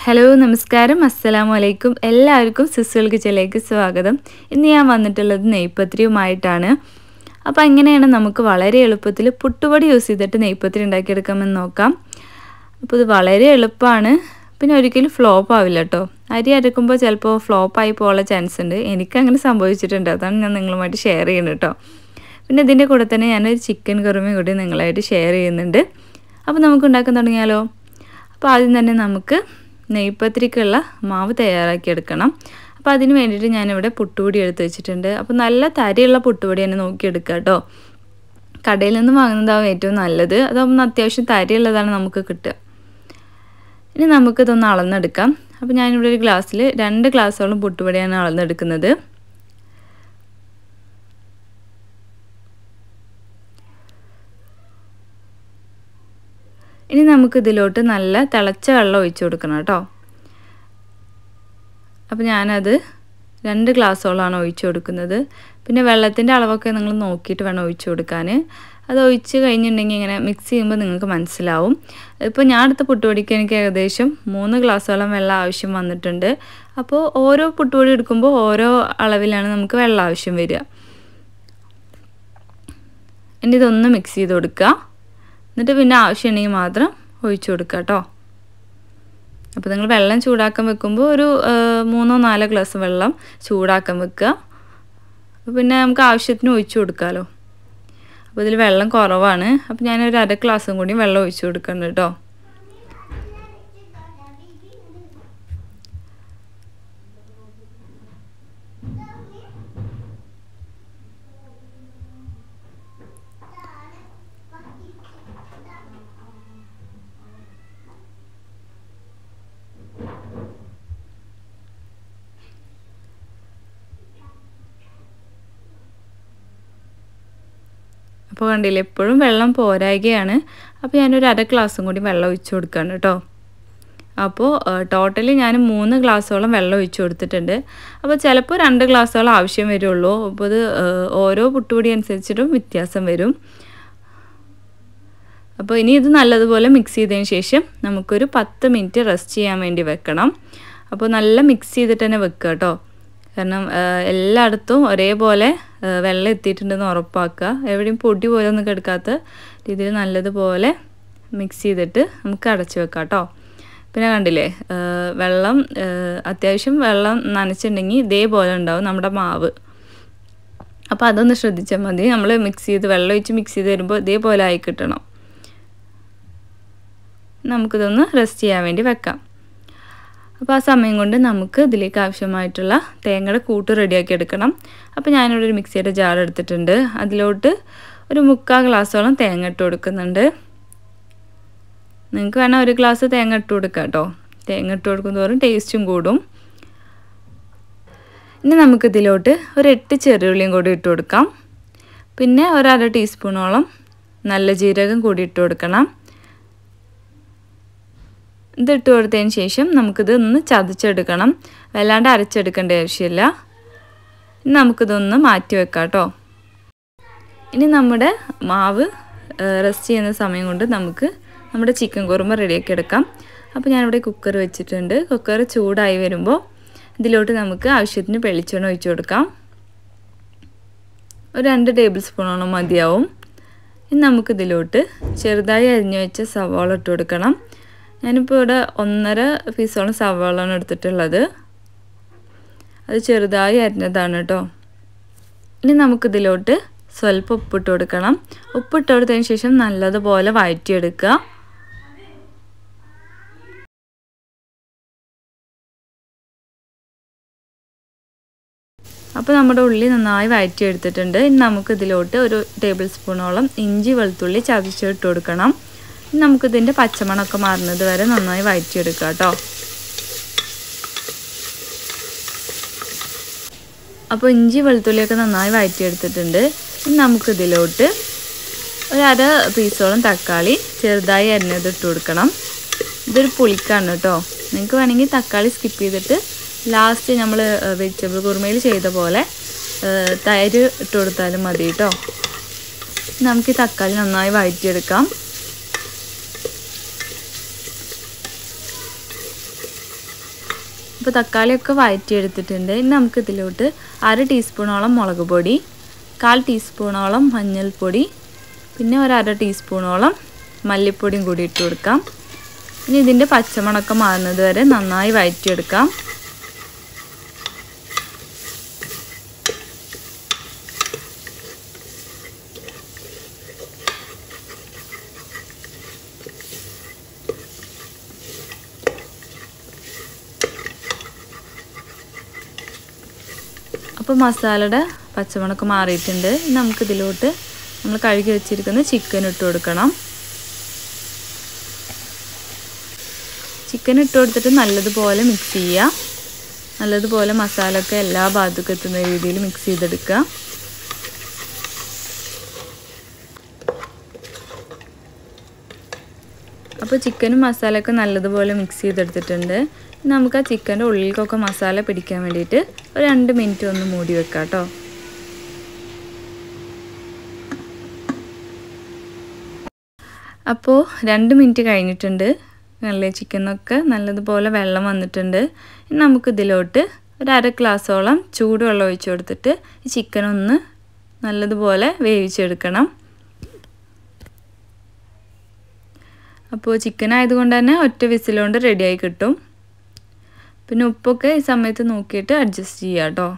hello നമസ്കാരം അസ്സലാമു അലൈക്കും എല്ലാവർക്കും സിസുൽ കിച്ചണിലേക്ക് സ്വാഗതം ഇന്ന് ഞാൻ വന്നിട്ടുള്ളത് നെയ്പത്രിയുമായിട്ടാണ് അപ്പോൾ എങ്ങനെയാണ് നമുക്ക് വളരെ എളുപ്പത്തിൽ പുട്ടുപൊടി യൂസ് ചെയ്തിട്ട് നെയ്പത്രി ഉണ്ടാക്കിയെടുക്കാമെന്ന് നോക്കാം അപ്പോൾ ഇത് വളരെ എളുപ്പമാണ് പിന്നെ ഒരിക്കലും ഫ്ലോപ്പ് ആവില്ല കേട്ടോ അരി അരക്കുമ്പോൾ ചിലപ്പോൾ ഫ്ലോപ്പായി പോകാനുള്ള ചാൻസ് ഉണ്ട് എനിക്കങ്ങനെ സംഭവിച്ചിട്ടുണ്ട് അതാണ് ഞാൻ നിങ്ങളുമായിട്ട് ഷെയർ ചെയ്യുന്നത് കേട്ടോ പിന്നെ ഇതിൻ്റെ കൂടെ തന്നെ ഞാനൊരു ചിക്കൻ കറുമയും കൂടി നിങ്ങളായിട്ട് ഷെയർ ചെയ്യുന്നുണ്ട് അപ്പോൾ നമുക്ക് ഉണ്ടാക്കാൻ തുടങ്ങിയാലോ അപ്പോൾ ആദ്യം തന്നെ നമുക്ക് നെയ്പത്രിക്കുള്ള മാവ് തയ്യാറാക്കിയെടുക്കണം അപ്പോൾ അതിന് വേണ്ടിയിട്ട് ഞാനിവിടെ പുട്ടുപൊടി എടുത്ത് വെച്ചിട്ടുണ്ട് അപ്പോൾ നല്ല തരിയുള്ള പുട്ടുപൊടി തന്നെ നോക്കിയെടുക്കുക കേട്ടോ കടയിൽ നിന്ന് വാങ്ങുന്നതാവും ഏറ്റവും നല്ലത് അതാകുമ്പോൾ അത്യാവശ്യം തരിയുള്ളതാണ് നമുക്ക് കിട്ടുക ഇനി നമുക്കിതൊന്ന് അളന്നെടുക്കാം അപ്പോൾ ഞാനിവിടെ ഒരു ഗ്ലാസ്സിൽ രണ്ട് ഗ്ലാസ്സോളം പുട്ടുപൊടിയാണ് അളന്നെടുക്കുന്നത് ഇനി നമുക്ക് ഇതിലോട്ട് നല്ല തിളച്ച വെള്ളം ഒഴിച്ചു കൊടുക്കണം കേട്ടോ അപ്പോൾ ഞാനത് രണ്ട് ഗ്ലാസ്സോളാണ് ഒഴിച്ചു കൊടുക്കുന്നത് പിന്നെ വെള്ളത്തിൻ്റെ അളവൊക്കെ നിങ്ങൾ നോക്കിയിട്ട് വേണം ഒഴിച്ചു കൊടുക്കാൻ അത് ഒഴിച്ച് കഴിഞ്ഞിട്ടുണ്ടെങ്കിൽ ഇങ്ങനെ മിക്സ് ചെയ്യുമ്പോൾ നിങ്ങൾക്ക് മനസ്സിലാവും ഇപ്പോൾ ഞാൻ എടുത്ത പുട്ടുപൊടിക്ക് എനിക്ക് ഏകദേശം മൂന്ന് ഗ്ലാസ്സോളം വെള്ളം ആവശ്യം വന്നിട്ടുണ്ട് അപ്പോൾ ഓരോ പുട്ടുപൊടി എടുക്കുമ്പോൾ ഓരോ അളവിലാണ് നമുക്ക് വെള്ളം ആവശ്യം വരിക ഇനി ഇതൊന്ന് മിക്സ് ചെയ്ത് കൊടുക്കുക എന്നിട്ട് പിന്നെ ആവശ്യമുണ്ടെങ്കിൽ മാത്രം ഒഴിച്ചു കൊടുക്കുക കേട്ടോ അപ്പോൾ നിങ്ങൾ വെള്ളം ചൂടാക്കാൻ വെക്കുമ്പോൾ ഒരു മൂന്നോ നാലോ ഗ്ലാസ് വെള്ളം ചൂടാക്കാൻ വെക്കുക പിന്നെ നമുക്ക് ആവശ്യത്തിന് ഒഴിച്ചു കൊടുക്കാമല്ലോ അപ്പോൾ ഇതിൽ വെള്ളം കുറവാണ് അപ്പോൾ ഞാനൊരു അര ഗ്ലാസും കൂടി വെള്ളം ഒഴിച്ചു കൊടുക്കുന്നുണ്ട് കേട്ടോ അപ്പോൾ കണ്ടില്ലേ എപ്പോഴും വെള്ളം പോരായികയാണ് അപ്പോൾ ഞാനൊരു അര ഗ്ലാസും കൂടി വെള്ളം ഒഴിച്ചു കൊടുക്കുകയാണ് കേട്ടോ അപ്പോൾ ടോട്ടലി ഞാൻ മൂന്ന് ഗ്ലാസ്സോളം വെള്ളം ഒഴിച്ചു കൊടുത്തിട്ടുണ്ട് അപ്പോൾ ചിലപ്പോൾ രണ്ട് ഗ്ലാസ്സോളം ആവശ്യം വരുള്ളൂ അപ്പോൾ ഇത് ഓരോ പുട്ടുപൊടി അനുസരിച്ചിട്ടും വ്യത്യാസം വരും അപ്പോൾ ഇനി ഇത് നല്ലതുപോലെ മിക്സ് ചെയ്തതിന് ശേഷം നമുക്കൊരു പത്ത് മിനിറ്റ് റെസ്റ്റ് ചെയ്യാൻ വേണ്ടി വെക്കണം അപ്പോൾ നല്ല മിക്സ് ചെയ്തിട്ട് തന്നെ വെക്കുക കേട്ടോ കാരണം എല്ലായിടത്തും ഒരേപോലെ വെള്ളം എത്തിയിട്ടുണ്ടെന്ന് ഉറപ്പാക്കുക എവിടെയും പൊടി പോലെ ഒന്നും കെടുക്കാത്ത രീതിയിൽ നല്ലതുപോലെ മിക്സ് ചെയ്തിട്ട് നമുക്ക് അടച്ചു വെക്കാം കേട്ടോ പിന്നെ കണ്ടില്ലേ വെള്ളം അത്യാവശ്യം വെള്ളം നനച്ചിട്ടുണ്ടെങ്കിൽ ഇതേപോലെ ഉണ്ടാവും നമ്മുടെ മാവ് അപ്പോൾ അതൊന്ന് ശ്രദ്ധിച്ചാൽ മതി നമ്മൾ മിക്സ് ചെയ്ത് വെള്ളം ഒഴിച്ച് മിക്സ് ചെയ്ത് വരുമ്പോൾ ഇതേപോലെ ആയി കിട്ടണം നമുക്കിതൊന്ന് റെസ്റ്റ് ചെയ്യാൻ വേണ്ടി വെക്കാം അപ്പോൾ ആ സമയം കൊണ്ട് നമുക്ക് ഇതിലേക്ക് ആവശ്യമായിട്ടുള്ള തേങ്ങയുടെ കൂട്ട് റെഡിയാക്കി എടുക്കണം അപ്പോൾ ഞാനിവിടെ ഒരു മിക്സിയുടെ ജാർ എടുത്തിട്ടുണ്ട് അതിലോട്ട് ഒരു മുക്കാൽ ഗ്ലാസ്സോളം തേങ്ങ ഇട്ട് കൊടുക്കുന്നുണ്ട് നിങ്ങൾക്ക് വേണം ഒരു ഗ്ലാസ് തേങ്ങ ഇട്ട് കൊടുക്കാം കേട്ടോ തേങ്ങ ഇട്ട് കൊടുക്കും തോറും ടേസ്റ്റും കൂടും ഇനി നമുക്കിതിലോട്ട് ഒരു എട്ട് ചെറിയുള്ളിയും കൂടി ഇട്ട് കൊടുക്കാം പിന്നെ ഒരു അര ടീസ്പൂണോളം നല്ല ജീരകം കൂടി ഇട്ട് കൊടുക്കണം ഇത് ഇട്ട് കൊടുത്തതിന് ശേഷം നമുക്കിത് ഒന്ന് ചതച്ചെടുക്കണം വല്ലാണ്ട് അരച്ചെടുക്കേണ്ട ആവശ്യമില്ല ഇനി നമുക്കിതൊന്ന് മാറ്റി വെക്കാം കേട്ടോ ഇനി നമ്മുടെ മാവ് റെസ്റ്റ് ചെയ്യുന്ന സമയം കൊണ്ട് നമുക്ക് നമ്മുടെ ചിക്കൻ കുറുമ റെഡിയാക്കി എടുക്കാം അപ്പോൾ ഞാനിവിടെ കുക്കർ വെച്ചിട്ടുണ്ട് കുക്കർ ചൂടായി വരുമ്പോൾ ഇതിലോട്ട് നമുക്ക് ആവശ്യത്തിന് വെളിച്ചെണ്ണ ഒഴിച്ചു കൊടുക്കാം ഒരു രണ്ട് ടേബിൾ സ്പൂണോളം മതിയാവും ഇനി നമുക്കിതിലോട്ട് ചെറുതായി അരിഞ്ഞു വെച്ച സവാള ഇട്ട് കൊടുക്കണം ഞാനിപ്പോൾ ഇവിടെ ഒന്നര പീസോളം സവാളാണ് എടുത്തിട്ടുള്ളത് അത് ചെറുതായി അരിഞ്ഞതാണ് കേട്ടോ ഇനി നമുക്കിതിലോട്ട് സ്വല്പം ഉപ്പിട്ട് കൊടുക്കണം ഉപ്പിട്ട് കൊടുത്തതിന് ശേഷം നല്ലതുപോലെ വഴറ്റിയെടുക്കുക അപ്പോൾ നമ്മുടെ ഉള്ളി നന്നായി വഴറ്റിയെടുത്തിട്ടുണ്ട് ഇനി നമുക്കിതിലോട്ട് ഒരു ടേബിൾ സ്പൂണോളം ഇഞ്ചി വെളുത്തുള്ളി ചതച്ചിട്ട് കൊടുക്കണം നമുക്കിതിൻ്റെ പച്ചമണമൊക്കെ മാറുന്നത് വരെ നന്നായി വഴറ്റിയെടുക്കുക കേട്ടോ അപ്പോൾ ഇഞ്ചി വെളുത്തുള്ളിയൊക്കെ നന്നായി വഴറ്റിയെടുത്തിട്ടുണ്ട് ഇനി നമുക്കിതിലോട്ട് ഒരു അര പീസോളം തക്കാളി ചെറുതായി അരിഞ്ഞത് ഇട്ട് കൊടുക്കണം ഇതൊരു പുളിക്കാണ് കേട്ടോ നിങ്ങൾക്ക് വേണമെങ്കിൽ തക്കാളി സ്കിപ്പ് ചെയ്തിട്ട് ലാസ്റ്റ് നമ്മൾ വെജിറ്റബിൾ കുറുമയിൽ ചെയ്ത പോലെ തൈര് ഇട്ട് കൊടുത്താലും മതി കേട്ടോ നമുക്ക് ഈ തക്കാളി നന്നായി വഴറ്റിയെടുക്കാം അപ്പോൾ തക്കാളിയൊക്കെ വഴറ്റിയെടുത്തിട്ടുണ്ട് ഇനി നമുക്ക് ഇതിലോട്ട് അര ടീസ്പൂണോളം മുളക് പൊടി കാൽ ടീസ്പൂണോളം മഞ്ഞൾപ്പൊടി പിന്നെ ഒരു അര ടീസ്പൂണോളം മല്ലിപ്പൊടിയും കൂടി ഇട്ട് കൊടുക്കാം ഇനി ഇതിൻ്റെ പച്ചമണക്കം മാറുന്നത് വരെ നന്നായി വഴറ്റിയെടുക്കാം അപ്പോൾ മസാലയുടെ പച്ചമണക്ക് മാറിയിട്ടുണ്ട് നമുക്കിതിലോട്ട് നമ്മൾ കഴുകി വെച്ചിരിക്കുന്ന ചിക്കൻ ഇട്ട് കൊടുക്കണം ചിക്കൻ ഇട്ട് കൊടുത്തിട്ട് നല്ലതുപോലെ മിക്സ് ചെയ്യുക നല്ലതുപോലെ മസാല ഒക്കെ എല്ലാ ഭാഗത്തേക്കും എത്തുന്ന രീതിയിൽ മിക്സ് ചെയ്തെടുക്കുക അപ്പോൾ ചിക്കനും മസാലയൊക്കെ നല്ലതുപോലെ മിക്സ് ചെയ്തെടുത്തിട്ടുണ്ട് നമുക്ക് ആ ചിക്കൻ്റെ ഉള്ളിലേക്കൊക്കെ മസാല പിടിക്കാൻ വേണ്ടിയിട്ട് ഒരു രണ്ട് മിനിറ്റ് ഒന്ന് മൂടി വെക്കാം കേട്ടോ അപ്പോൾ രണ്ട് മിനിറ്റ് കഴിഞ്ഞിട്ടുണ്ട് നല്ല ചിക്കനൊക്കെ നല്ലതുപോലെ വെള്ളം വന്നിട്ടുണ്ട് ഇനി നമുക്കിതിലോട്ട് ഒരു അര ഗ്ലാസോളം ചൂടുവെള്ളം ഒഴിച്ച് കൊടുത്തിട്ട് ഈ ചിക്കൻ ഒന്ന് നല്ലതുപോലെ വേവിച്ചെടുക്കണം അപ്പോൾ ചിക്കൻ ആയതുകൊണ്ട് തന്നെ ഒറ്റ വിസിലുകൊണ്ട് റെഡിയായി കിട്ടും പിന്നെ ഉപ്പൊക്കെ ഈ സമയത്ത് നോക്കിയിട്ട് അഡ്ജസ്റ്റ് ചെയ്യുക കേട്ടോ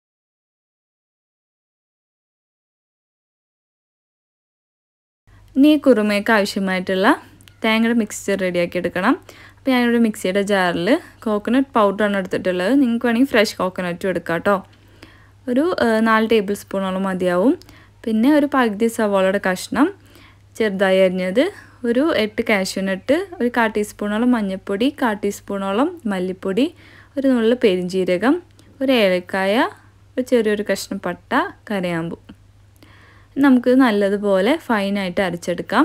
ഇനി ഈ കുറുമയ്ക്ക് ആവശ്യമായിട്ടുള്ള തേങ്ങയുടെ മിക്സ്ചർ റെഡിയാക്കി എടുക്കണം അപ്പോൾ ഞാനിവിടെ മിക്സിയുടെ ജാറിൽ കോക്കനട്ട് പൗഡറാണ് എടുത്തിട്ടുള്ളത് നിങ്ങൾക്ക് വേണമെങ്കിൽ ഫ്രഷ് കോക്കനട്ടും എടുക്കാം കേട്ടോ ഒരു നാല് ടേബിൾ സ്പൂണോളം മതിയാവും പിന്നെ ഒരു പകുതി സവാളയുടെ കഷ്ണം ചെറുതായി അരിഞ്ഞത് ഒരു എട്ട് കാഷ്യൂനട്ട് ഒരു കാ ടീസ്പൂണോളം മഞ്ഞൾപ്പൊടി കാ ടീസ്പൂണോളം മല്ലിപ്പൊടി ഒരു നുള്ളു പെരിഞ്ചീരകം ഒരു ഏലക്കായ ഒരു ചെറിയൊരു കഷ്ണം പട്ട കരയാമ്പു നമുക്ക് നല്ലതുപോലെ ഫൈനായിട്ട് അരച്ചെടുക്കാം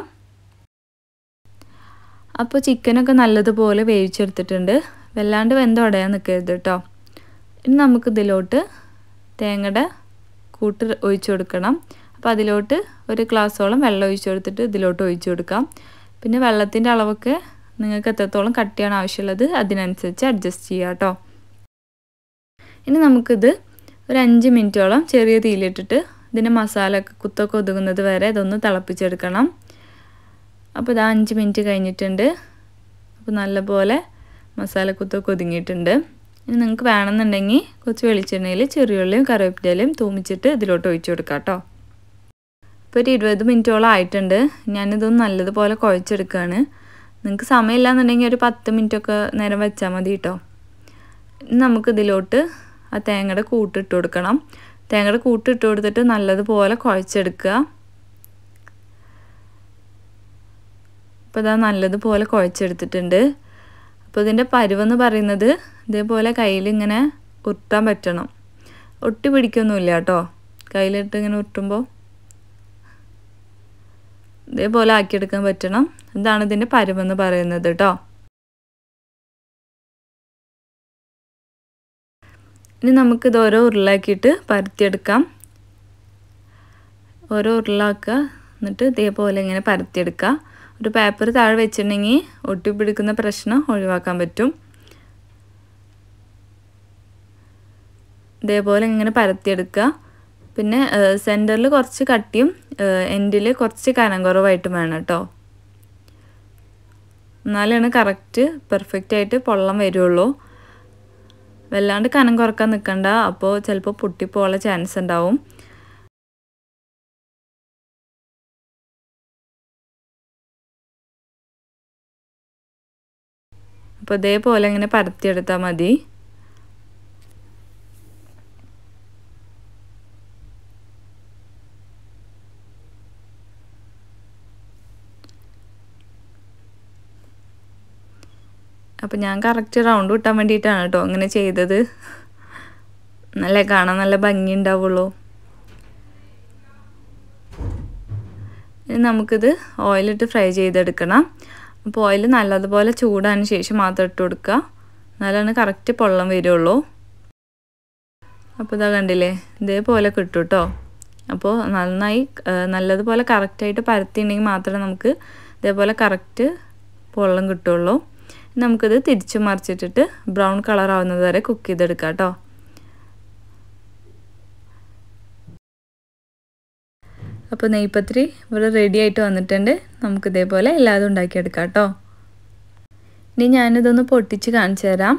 അപ്പോൾ ചിക്കനൊക്കെ നല്ലതുപോലെ വേവിച്ചെടുത്തിട്ടുണ്ട് വല്ലാണ്ട് വെന്ത ഉടയാൻ നിൽക്കരുത് കേട്ടോ ഇനി നമുക്കിതിലോട്ട് തേങ്ങയുടെ കൂട്ട് ഒഴിച്ചു കൊടുക്കണം അപ്പോൾ അതിലോട്ട് ഒരു ഗ്ലാസ്സോളം വെള്ളം ഒഴിച്ചു കൊടുത്തിട്ട് ഇതിലോട്ട് ഒഴിച്ചു കൊടുക്കാം പിന്നെ വെള്ളത്തിൻ്റെ അളവൊക്കെ നിങ്ങൾക്ക് എത്രത്തോളം കട്ടിയാണ് ആവശ്യമുള്ളത് അതിനനുസരിച്ച് അഡ്ജസ്റ്റ് ചെയ്യുക കേട്ടോ ഇനി നമുക്കിത് ഒരു അഞ്ച് മിനിറ്റോളം ചെറിയ തീയിലിട്ടിട്ട് ഇതിൻ്റെ മസാല ഒക്കെ കുത്തൊക്കെ ഒതുങ്ങുന്നത് വരെ ഇതൊന്ന് തിളപ്പിച്ചെടുക്കണം അപ്പോൾ ഇത് അഞ്ച് മിനിറ്റ് കഴിഞ്ഞിട്ടുണ്ട് അപ്പോൾ നല്ലപോലെ മസാല കുത്തൊക്കെ ഒതുങ്ങിയിട്ടുണ്ട് ഇനി നിങ്ങൾക്ക് വേണമെന്നുണ്ടെങ്കിൽ കുറച്ച് വെളിച്ചെണ്ണയിൽ ചെറിയുള്ളിയും കറിവേപ്പിലയും തൂമിച്ചിട്ട് ഇതിലോട്ട് ഒഴിച്ചു കൊടുക്കാം കേട്ടോ ഇപ്പോൾ ഒരു ഇരുപത് മിനിറ്റോളം ആയിട്ടുണ്ട് ഞാനിതൊന്ന് നല്ലതുപോലെ കുഴച്ചെടുക്കുകയാണ് നിങ്ങൾക്ക് സമയമില്ലാന്നുണ്ടെങ്കിൽ ഒരു പത്ത് മിനിറ്റൊക്കെ നേരം വെച്ചാൽ മതി കേട്ടോ ഇനി നമുക്കിതിലോട്ട് ആ തേങ്ങയുടെ കൂട്ടിട്ട് കൊടുക്കണം തേങ്ങയുടെ കൂട്ടിട്ട് കൊടുത്തിട്ട് നല്ലതുപോലെ കുഴച്ചെടുക്കുക അപ്പോൾ ഇതാ നല്ലതുപോലെ കുഴച്ചെടുത്തിട്ടുണ്ട് അപ്പോൾ ഇതിൻ്റെ പരുവെന്ന് പറയുന്നത് ഇതേപോലെ കയ്യിൽ ഇങ്ങനെ ഉരുട്ടാൻ പറ്റണം ഒട്ടി പിടിക്കൊന്നുമില്ല കേട്ടോ കയ്യിലിട്ട് ഇങ്ങനെ ഉരുട്ടുമ്പോൾ ഇതേപോലെ ആക്കിയെടുക്കാൻ പറ്റണം ഇതാണ് ഇതിൻ്റെ പരുവെന്ന് പറയുന്നത് കേട്ടോ ഇനി നമുക്കിത് ഓരോ ഉരുളാക്കിയിട്ട് പരത്തിയെടുക്കാം ഓരോ ഉരുളാക്കുക എന്നിട്ട് ഇതേപോലെ ഇങ്ങനെ പരത്തിയെടുക്കുക ഒരു പേപ്പർ താഴെ വെച്ചിട്ടുണ്ടെങ്കിൽ ഒട്ടിപ്പിടിക്കുന്ന പ്രശ്നം ഒഴിവാക്കാൻ പറ്റും ഇതേപോലെ ഇങ്ങനെ പരത്തിയെടുക്കുക പിന്നെ സെൻറ്ററിൽ കുറച്ച് കട്ടിയും എൻഡിൽ കുറച്ച് കനം കുറവായിട്ടും വേണം കേട്ടോ എന്നാലാണ് കറക്റ്റ് പെർഫെക്റ്റ് ആയിട്ട് പൊള്ളം വരുള്ളൂ വല്ലാണ്ട് കനം കുറക്കാൻ നിൽക്കണ്ട അപ്പോൾ ചിലപ്പോൾ പൊട്ടിപ്പോകാനുള്ള ചാൻസ് ഉണ്ടാവും അപ്പോൾ ഇതേപോലെ ഇങ്ങനെ പരത്തിയെടുത്താൽ മതി അപ്പോൾ ഞാൻ കറക്റ്റ് റൗണ്ട് കിട്ടാൻ വേണ്ടിയിട്ടാണ് കേട്ടോ അങ്ങനെ ചെയ്തത് നല്ല കാണാൻ നല്ല ഭംഗി ഉണ്ടാവുള്ളൂ ഇനി നമുക്കിത് ഓയിലിട്ട് ഫ്രൈ ചെയ്തെടുക്കണം അപ്പോൾ ഓയിൽ നല്ലതുപോലെ ചൂടാന് ശേഷം മാത്രം ഇട്ട് കൊടുക്കുക എന്നാലാണ് കറക്റ്റ് പൊള്ളം വരുള്ളൂ അപ്പോൾ ഇതാ കണ്ടില്ലേ ഇതേപോലെ കിട്ടും കേട്ടോ അപ്പോൾ നന്നായി നല്ലതുപോലെ കറക്റ്റായിട്ട് പരത്തിയിട്ടുണ്ടെങ്കിൽ മാത്രമേ നമുക്ക് ഇതേപോലെ കറക്റ്റ് പൊള്ളം കിട്ടുള്ളൂ നമുക്കിത് തിരിച്ചു മറിച്ചിട്ടിട്ട് ബ്രൗൺ കളർ ആവുന്നത് വരെ കുക്ക് ചെയ്തെടുക്കാം കേട്ടോ അപ്പോൾ നെയ്പത്രി ഇവിടെ റെഡി ആയിട്ട് വന്നിട്ടുണ്ട് നമുക്ക് ഇതേപോലെ എല്ലാതും ഉണ്ടാക്കിയെടുക്കാം കേട്ടോ ഇനി ഞാനിതൊന്ന് പൊട്ടിച്ച് കാണിച്ചു തരാം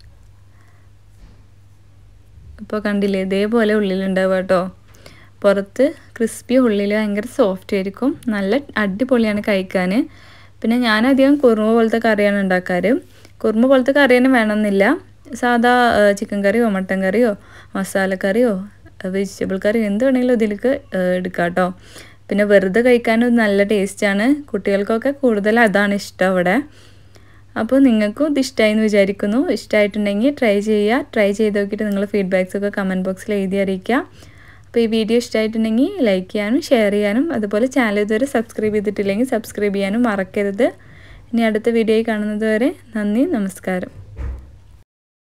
അപ്പോൾ കണ്ടില്ലേ ഇതേപോലെ ഉള്ളിലുണ്ടാവുക കേട്ടോ പുറത്ത് ക്രിസ്പി ഉള്ളിൽ ഭയങ്കര സോഫ്റ്റ് ആയിരിക്കും നല്ല അടിപൊളിയാണ് കഴിക്കാൻ പിന്നെ ഞാനധികം കുറുമ പോലത്തെ കറിയാണ് ഉണ്ടാക്കാറ് കുറുമ പോലത്തെ കറി തന്നെ വേണമെന്നില്ല സാധാ ചിക്കൻ കറിയോ മട്ടൻ കറിയോ മസാലക്കറിയോ വെജിറ്റബിൾ കറിയോ എന്ത് വേണമെങ്കിലും ഇതിലേക്ക് എടുക്കാം കേട്ടോ പിന്നെ വെറുതെ കഴിക്കാനും നല്ല ടേസ്റ്റാണ് കുട്ടികൾക്കൊക്കെ കൂടുതൽ അതാണ് ഇഷ്ടം അവിടെ അപ്പോൾ നിങ്ങൾക്കും ഇത് ഇഷ്ടമായി എന്ന് വിചാരിക്കുന്നു ഇഷ്ടമായിട്ടുണ്ടെങ്കിൽ ട്രൈ ചെയ്യുക ട്രൈ ചെയ്ത് നോക്കിയിട്ട് നിങ്ങൾ ഫീഡ്ബാക്സൊക്കെ കമൻറ്റ് ബോക്സിൽ എഴുതി അറിയിക്കുക അപ്പോൾ ഈ വീഡിയോ ഇഷ്ടമായിട്ടുണ്ടെങ്കിൽ ലൈക്ക് ചെയ്യാനും ഷെയർ ചെയ്യാനും അതുപോലെ ചാനൽ ഇതുവരെ സബ്സ്ക്രൈബ് ചെയ്തിട്ടില്ലെങ്കിൽ സബ്സ്ക്രൈബ് ചെയ്യാനും മറക്കരുത് ഇനി അടുത്ത വീഡിയോയിൽ കാണുന്നത് വരെ നന്ദി നമസ്കാരം